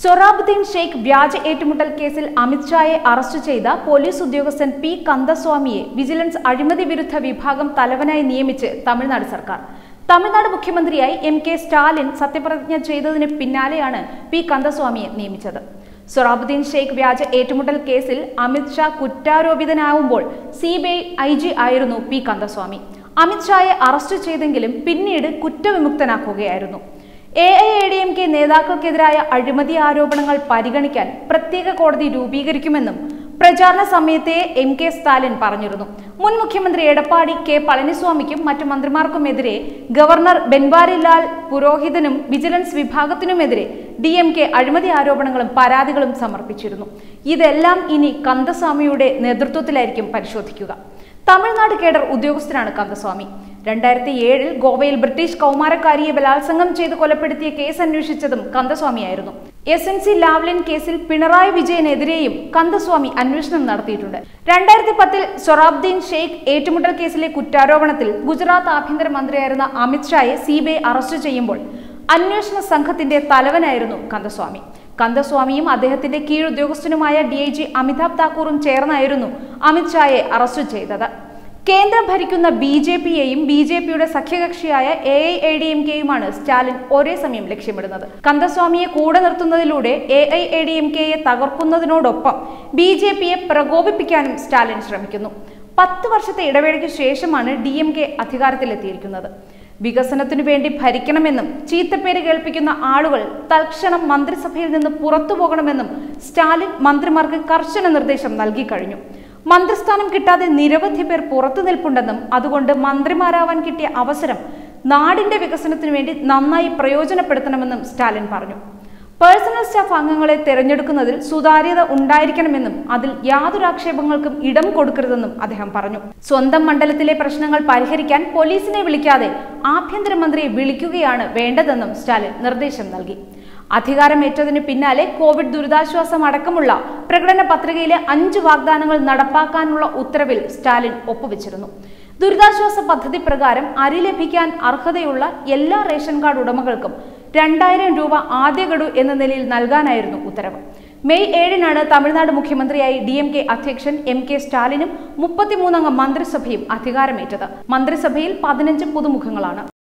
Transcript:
സൊറാബുദ്ദീൻ ഷെയ്ഖ് വ്യാജ ഏറ്റുമുട്ടൽ കേസിൽ അമിത്ഷായെ അറസ്റ്റ് ചെയ്ത പോലീസ് ഉദ്യോഗസ്ഥൻ പി കന്ദസ്വാമിയെ വിജിലൻസ് അഴിമതി വിരുദ്ധ വിഭാഗം തലവനായി നിയമിച്ച് തമിഴ്നാട് സർക്കാർ തമിഴ്നാട് മുഖ്യമന്ത്രിയായി എം കെ സ്റ്റാലിൻ സത്യപ്രതിജ്ഞ ചെയ്തതിന് പിന്നാലെയാണ് പി കന്ദസ്വാമിയെ നിയമിച്ചത് സൊറാബുദ്ദീൻ ഷെയ്ഖ് വ്യാജ ഏറ്റുമുട്ടൽ കേസിൽ അമിത്ഷാ കുറ്റാരോപിതനാവുമ്പോൾ സി ബി ഐ ജി ആയിരുന്നു പി കന്ദസ്വാമി അമിത്ഷായെ അറസ്റ്റ് ചെയ്തെങ്കിലും പിന്നീട് കുറ്റവിമുക്തനാക്കുകയായിരുന്നു A I A D M K നേതാക്കൾക്കെതിരായ അഴിമതി ആരോപണങ്ങൾ പരിഗണിക്കാൻ പ്രത്യേക കോടതി രൂപീകരിക്കുമെന്നും പ്രചാരണ സമയത്തെ എം കെ സ്റ്റാലിൻ പറഞ്ഞിരുന്നു മുൻ മുഖ്യമന്ത്രി എടപ്പാടി കെ പളനിസ്വാമിക്കും മറ്റു മന്ത്രിമാർക്കുമെതിരെ ഗവർണർ ബെൻവാരിലാൽ പുരോഹിതനും വിജിലൻസ് വിഭാഗത്തിനുമെതിരെ ഡി എം കെ അഴിമതി ആരോപണങ്ങളും പരാതികളും സമർപ്പിച്ചിരുന്നു ഇതെല്ലാം ഇനി കന്ദസ്വാമിയുടെ നേതൃത്വത്തിലായിരിക്കും പരിശോധിക്കുക തമിഴ്നാട് കേഡർ ഉദ്യോഗസ്ഥനാണ് കന്ദസ്വാമി രണ്ടായിരത്തി ഏഴിൽ ഗോവയിൽ ബ്രിട്ടീഷ് കൗമാരക്കാരിയെ ബലാത്സംഗം ചെയ്ത് കൊലപ്പെടുത്തിയ കേസ് അന്വേഷിച്ചതും കന്ദസ്വാമിയായിരുന്നു എസ് എൻ സി ലാവ്ലിൻ കേസിൽ പിണറായി വിജയനെതിരെയും കന്ദസ്വാമി അന്വേഷണം നടത്തിയിട്ടുണ്ട് രണ്ടായിരത്തി പത്തിൽ സൊറാബ്ദീൻ ഷെയ്ഖ് ഏറ്റുമുട്ടൽ കേസിലെ കുറ്റാരോപണത്തിൽ ഗുജറാത്ത് ആഭ്യന്തരമന്ത്രിയായിരുന്ന അമിത്ഷായെ സി ബി ഐ അറസ്റ്റ് ചെയ്യുമ്പോൾ അന്വേഷണ സംഘത്തിന്റെ തലവനായിരുന്നു കന്ദസ്വാമി കന്ദസ്വാമിയും അദ്ദേഹത്തിന്റെ കീഴുദ്യോഗസ്ഥനുമായ ഡി ഐ ജി അമിതാഭ് താക്കൂറും ചേർന്നായിരുന്നു അമിത്ഷായെ അറസ്റ്റ് ചെയ്തത് കേന്ദ്രം ഭരിക്കുന്ന ബി ജെ പിയെയും ബി ജെ പിയുടെ സഖ്യകക്ഷിയായ A I A D M കെയുമാണ് സ്റ്റാലിൻ ഒരേ സമയം ലക്ഷ്യമിടുന്നത് കന്ദസ്വാമിയെ കൂടെ നിർത്തുന്നതിലൂടെ A I A D M കെയെ തകർക്കുന്നതിനോടൊപ്പം ബി ജെ പിയെ പ്രകോപിപ്പിക്കാനും സ്റ്റാലിൻ ശ്രമിക്കുന്നു പത്ത് വർഷത്തെ ഇടവേളയ്ക്ക് ശേഷമാണ് ഡി എം കെ അധികാരത്തിലെത്തിയിരിക്കുന്നത് വികസനത്തിനു വേണ്ടി ഭരിക്കണമെന്നും ചീത്തപ്പേര് കേൾപ്പിക്കുന്ന ആളുകൾ തൽക്ഷണം മന്ത്രിസഭയിൽ നിന്ന് പുറത്തു പോകണമെന്നും സ്റ്റാലിൻ മന്ത്രിമാർക്ക് കർശന നിർദ്ദേശം നൽകി കഴിഞ്ഞു മന്ത്രിസ്ഥാനം കിട്ടാതെ നിരവധി പേർ പുറത്തു നിൽപ്പുണ്ടെന്നും അതുകൊണ്ട് മന്ത്രിമാരാവാൻ കിട്ടിയ അവസരം നാടിന്റെ വികസനത്തിനു വേണ്ടി നന്നായി പ്രയോജനപ്പെടുത്തണമെന്നും സ്റ്റാലിൻ പറഞ്ഞു പേഴ്സണൽ സ്റ്റാഫ് അംഗങ്ങളെ തെരഞ്ഞെടുക്കുന്നതിൽ സുതാര്യത ഉണ്ടായിരിക്കണമെന്നും അതിൽ യാതൊരു ആക്ഷേപങ്ങൾക്കും ഇടം കൊടുക്കരുതെന്നും അദ്ദേഹം പറഞ്ഞു സ്വന്തം മണ്ഡലത്തിലെ പ്രശ്നങ്ങൾ പരിഹരിക്കാൻ പോലീസിനെ വിളിക്കാതെ ആഭ്യന്തരമന്ത്രിയെ വിളിക്കുകയാണ് വേണ്ടതെന്നും സ്റ്റാലിൻ നിർദ്ദേശം നൽകി അധികാരമേറ്റതിന് പിന്നാലെ കോവിഡ് ദുരിതാശ്വാസം അടക്കമുള്ള പ്രകടന പത്രികയിലെ അഞ്ച് വാഗ്ദാനങ്ങൾ നടപ്പാക്കാനുള്ള ഉത്തരവിൽ സ്റ്റാലിൻ ഒപ്പുവെച്ചിരുന്നു ദുരിതാശ്വാസ പദ്ധതി പ്രകാരം അരി ലഭിക്കാൻ അർഹതയുള്ള എല്ലാ റേഷൻ കാർഡ് ഉടമകൾക്കും രണ്ടായിരം രൂപ ആദ്യ ഗഡു എന്ന നിലയിൽ നൽകാനായിരുന്നു ഉത്തരവ് മെയ് ഏഴിനാണ് തമിഴ്നാട് മുഖ്യമന്ത്രിയായി ഡി എം കെ അധ്യക്ഷൻ എം കെ സ്റ്റാലിനും മുപ്പത്തിമൂന്നംഗ മന്ത്രിസഭയും അധികാരമേറ്റത് മന്ത്രിസഭയിൽ പതിനഞ്ച് പുതുമുഖങ്ങളാണ്